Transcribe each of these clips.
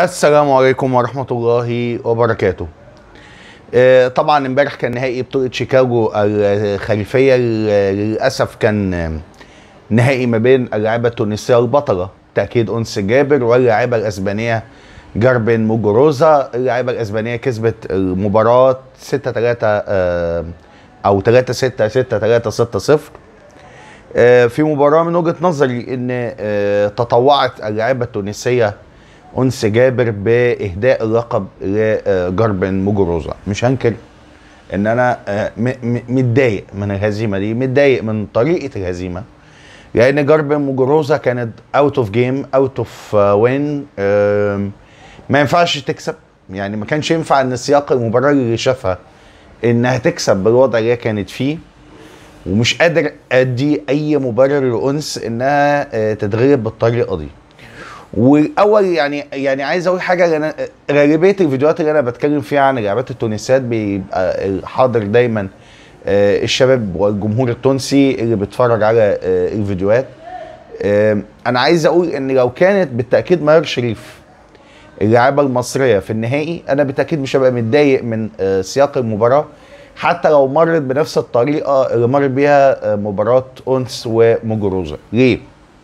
السلام عليكم ورحمة الله وبركاته. آه، طبعا امبارح كان نهائي بطولة شيكاغو الخليفية ال- للأسف كان آه، نهائي ما بين اللاعبة التونسية البطلة تأكيد أنس جابر واللاعبة الأسبانية جاربن موجوروزا اللاعبة الأسبانية كسبت المباراة 6 3 أو 3 6 6 3 6 0 آه، في مباراة من وجهة نظري ان آه، تطوعت اللاعبة التونسية أنس جابر بإهداء اللقب لجاربن موجوروزا مش هنكر ان انا آه، م- م- متضايق من الهزيمة دي متضايق من طريقة الهزيمة لان جاربن موجوروزا كانت اوت اوف جيم اوت اوف وين ما ينفعش تكسب يعني ما كانش ينفع ان سياق المباراة اللي شافها انها تكسب بالوضع اللي هي كانت فيه ومش قادر ادي اي مبرر لانس انها آه، تتغلب بالطريقه دي واول يعني يعني عايز اقول حاجه لأن أنا غالبيه الفيديوهات اللي انا بتكلم فيها عن اللعبات التونسيات بيبقى حاضر دايما آه، الشباب والجمهور التونسي اللي بيتفرج على آه، الفيديوهات آه، انا عايز اقول ان لو كانت بالتاكيد ماهر شريف اللاعبه المصريه في النهائي انا بالتاكيد مش هبقى متضايق من آه، سياق المباراه حتى لو مرت بنفس الطريقه اللي مرت بيها آه، مباراه انس وموجوروزا ليه؟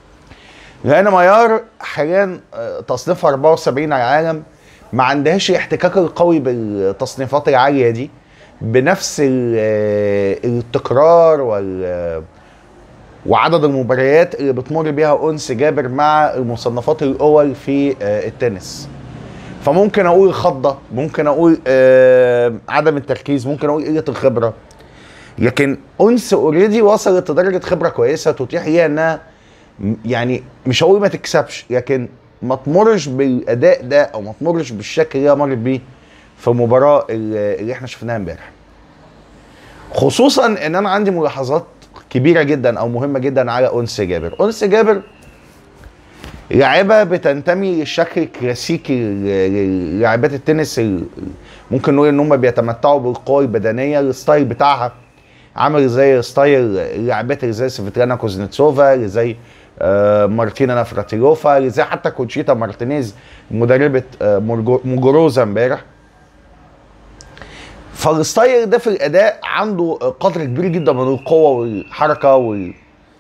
لان ميار حاليا آه، تصنيفها 74 على العالم ما عندهاش الاحتكاك القوي بالتصنيفات العاليه دي بنفس ال- آه، التكرار وال آه، وعدد المباريات اللي بتمر بيها انس جابر مع المصنفات الاول في آه، التنس فممكن اقول خضه ممكن اقول آه، عدم التركيز ممكن اقول قله الخبره لكن انس اوريدي وصلت لدرجه خبره كويسه تتيح ليها انها م- يعني مش هقول ما تكسبش لكن ما تمرش بالاداء ده او ما تمرش بالشكل اللي هي مرت بيه في المباراه اللي اللي احنا شفناها امبارح خصوصا ان انا عندي ملاحظات كبيره جدا او مهمه جدا على انس جابر انس جابر لاعبه بتنتمي للشكل الكلاسيكي ل- للاعبات التنس ال- ممكن نقول ان هم بيتمتعوا بالقوه البدنيه الستايل بتاعها عامل زي ستايل اللاعبات اللي زي سفيتلانا كوزنتسوفا اللي زي آه، مارتينا نافراتيلوفا اللي زي حتى كونشيتا مارتينيز مدربه آه، مورجو- موجوروزا امبارح فالستايل ده في الاداء عنده قدر كبير جدا من القوه والحركه وال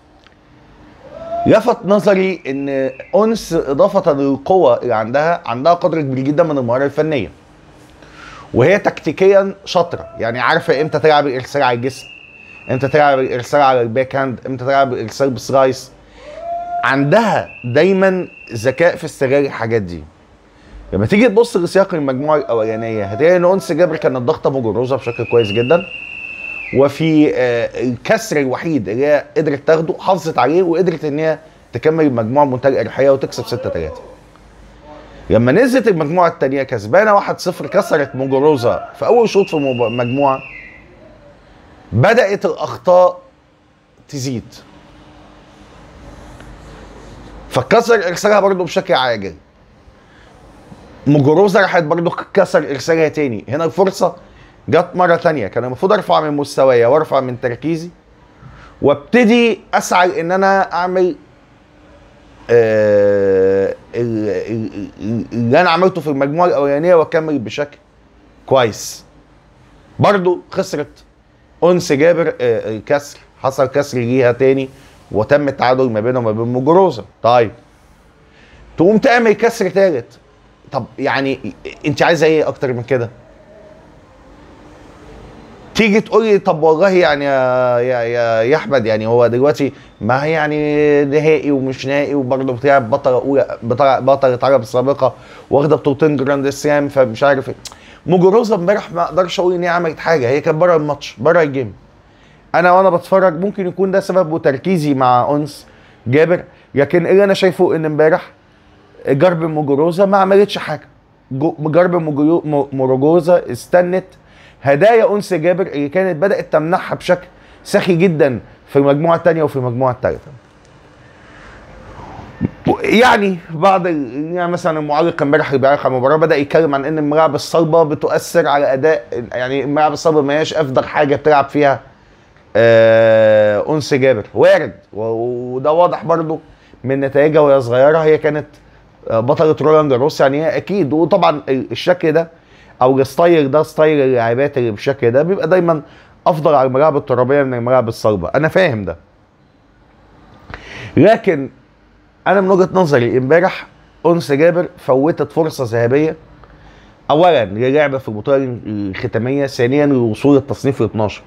لفت نظري ان انس اضافه للقوه اللي عندها عندها قدر كبير جدا من المهاره الفنيه وهي تكتيكيا شاطره يعني عارفه امتى تلعب الارسال على الجسم امتى تلعب الارسال على الباك هاند امتى تلعب الارسال بسلايس عندها دايما ذكاء في استغلال الحاجات دي لما تيجي تبص لسياق المجموعه الاولانيه هتلاقي ان انس جابر كانت ضاغطه مجروزه بشكل كويس جدا وفي آه، الكسر الوحيد اللي هي قدرت تاخده حافظت عليه وقدرت ان هي تكمل المجموعه بمنتهى الاريحيه وتكسب 6 3 لما نزلت المجموعه الثانيه كسبانه 1-0 كسرت موجوروزا في اول شوط في المب- المجموعه بدات الاخطاء تزيد فكسر ارسالها برضه بشكل عاجل مجروزة راحت برضه كسر ارسالها تاني هنا الفرصه جت مره تانية كان المفروض ارفع من مستوايا وارفع من تركيزي وابتدي اسعى ان انا اعمل آه، ال- ال- ال- اللي انا عملته في المجموعه الاولانيه واكمل بشكل كويس برضو خسرت انس جابر آه، الكسر حصل كسر ليها تاني وتم التعادل ما بينه وما بين مجروزه طيب تقوم تعمل كسر تالت طب يعني انت عايزه ايه اكتر من كده تيجي تقول لي طب والله يعني يا يا يا, يا احمد يعني هو دلوقتي ما هي يعني نهائي ومش نهائي وبرضه بتلعب بطله اولى بطله بطله عرب السابقه واخده بطولتين جراند سلام فمش عارف ايه مجروزه امبارح ما اقدرش اقول ان هي عملت حاجه هي كانت بره الماتش بره الجيم انا وانا بتفرج ممكن يكون ده سبب تركيزي مع انس جابر لكن اللي انا شايفه ان امبارح جرب موجوروزا ما عملتش حاجه جو- جرب موجو- مو- موجوروزا استنت هدايا انس جابر اللي كانت بدات تمنحها بشكل سخي جدا في المجموعه الثانيه وفي المجموعه الثالثه يعني بعض ال- يعني مثلا المعلق امبارح اللي بيعلق على المباراه بدا يتكلم عن ان الملاعب الصلبه بتؤثر على اداء يعني الملاعب الصلبه ما هياش افضل حاجه بتلعب فيها آه انس جابر وارد و- وده واضح برضو من نتائجها وهي صغيره هي كانت آه، بطله رولان جاروس يعني هي اكيد وطبعا الشكل ده او الستايل ده ستايل اللاعبات اللي بالشكل ده بيبقى دايما افضل على الملاعب الترابيه من الملاعب الصلبه انا فاهم ده لكن انا من وجهه نظري امبارح انس جابر فوتت فرصه ذهبيه اولا للعبه في البطوله الختاميه ثانيا للوصول للتصنيف ال 12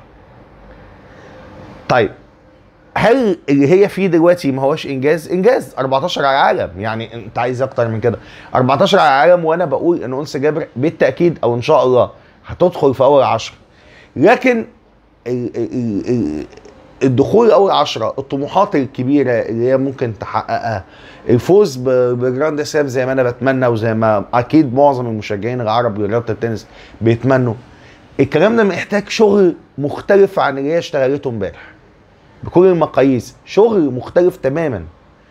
طيب هل اللي هي فيه دلوقتي ما هوش انجاز انجاز 14 على العالم يعني انت عايز اكتر من كده 14 على العالم وانا بقول ان انس جابر بالتاكيد او ان شاء الله هتدخل في اول 10 لكن ال- ال- ال- الدخول اول 10 الطموحات الكبيره اللي هي ممكن تحققها الفوز ب- بجراند سلام زي ما انا بتمنى وزي ما اكيد معظم المشجعين العرب لرياضه التنس بيتمنوا الكلام ده محتاج شغل مختلف عن اللي هي اشتغلته امبارح بكل المقاييس شغل مختلف تماما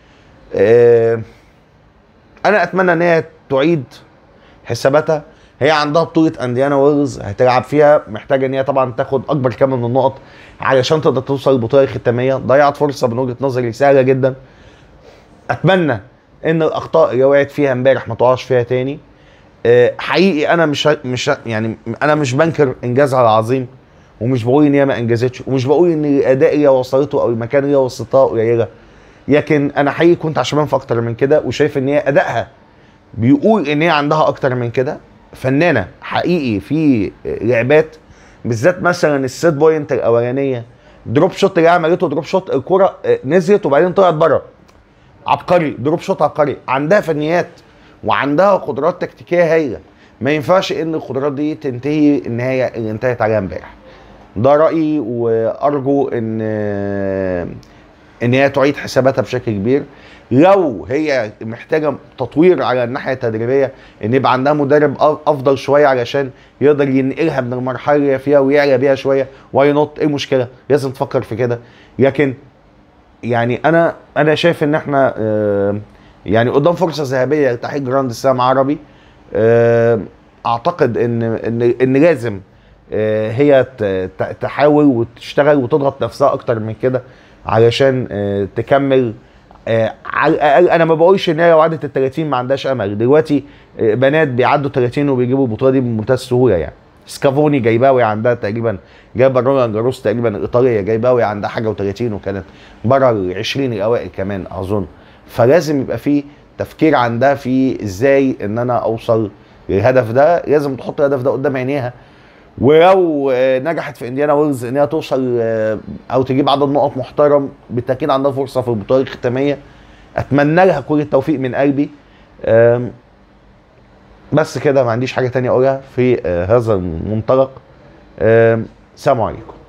آه، انا اتمنى ان هي تعيد حساباتها هي عندها بطولة انديانا ويلز هتلعب فيها محتاجة ان هي طبعا تاخد اكبر كم من النقط علشان تقدر توصل للبطولة الختامية ضيعت فرصة من وجهة نظري سهلة جدا اتمنى ان الاخطاء اللي وقعت فيها امبارح ما تقعش فيها تاني آه، حقيقي انا مش مش يعني انا مش بنكر انجازها العظيم ومش بقول ان هي ما انجزتش ومش بقول ان الاداء اللي هي وصلته او المكان اللي هي وصلتها قليله لكن انا حقيقي كنت عشمان في اكتر من كده وشايف ان هي ادائها بيقول ان هي عندها اكتر من كده فنانه حقيقي في لعبات بالذات مثلا السيت بوينت الاولانيه دروب شوت اللي عملته دروب شوت الكره آه، نزلت وبعدين طلعت بره عبقري دروب شوت عبقري عندها فنيات وعندها قدرات تكتيكيه هايله ما ينفعش ان القدرات دي تنتهي النهايه اللي انتهت عليها امبارح ده رايي وارجو ان ان هي تعيد حساباتها بشكل كبير لو هي محتاجه تطوير على الناحيه التدريبيه ان يبقى عندها مدرب أف- افضل شويه علشان يقدر ينقلها من المرحله اللي هي فيها ويعلى بيها شويه واي نوت ايه المشكله لازم تفكر في كده لكن يعني انا انا شايف ان احنا آه، يعني قدام فرصه ذهبيه لتحقيق جراند سلام عربي آه، اعتقد ان ان ان لازم آه، هي ت- ت- تحاول وتشتغل وتضغط نفسها اكتر من كده علشان آه، تكمل آه، على الاقل انا ما بقولش ان هي لو عدت ال 30 ما عندهاش امل دلوقتي آه، بنات بيعدوا 30 وبيجيبوا البطوله دي بمنتهى السهوله يعني سكافوني جايباه وهي عندها تقريبا جايبه رولان جاروس تقريبا الايطاليه جايباه وهي عندها حاجه و30 وكانت بره ال 20 الاوائل كمان اظن فلازم يبقى في تفكير عندها في ازاي ان انا اوصل للهدف ده لازم تحط الهدف ده قدام عينيها ولو آه، نجحت في انديانا ويلز ان هي توصل آه، او تجيب عدد نقط محترم بالتاكيد عندها فرصه في البطوله الختاميه اتمنى لها كل التوفيق من قلبي آم، بس كده ما عنديش حاجه تانية اقولها في آه، هذا المنطلق آم، سلام عليكم